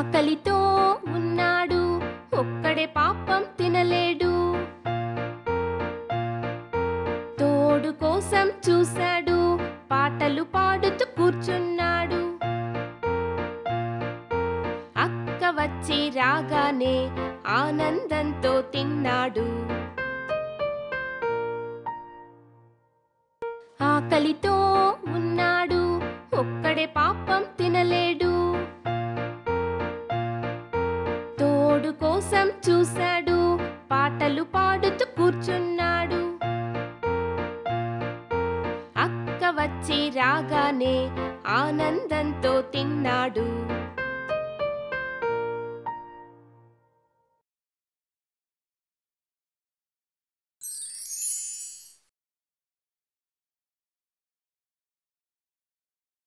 ఆకలితో ఉన్నాడు ఒక్కడే పాపం తినలేడు తోడు కోసం చూశాడు పాటలు పాడుతూ కూర్చున్నాడు అక్క వచ్చి రాగానే ఆనందంతో తిన్నాడు ఆకలితో ఉన్నాడు ఒక్కడే పాపం తినలేడు తోడు కోసం చూశాడు పాటలు పాడుతూ కూర్చున్నాడు అక్క వచ్చి రాగానే ఆనందంతో తిన్నాడు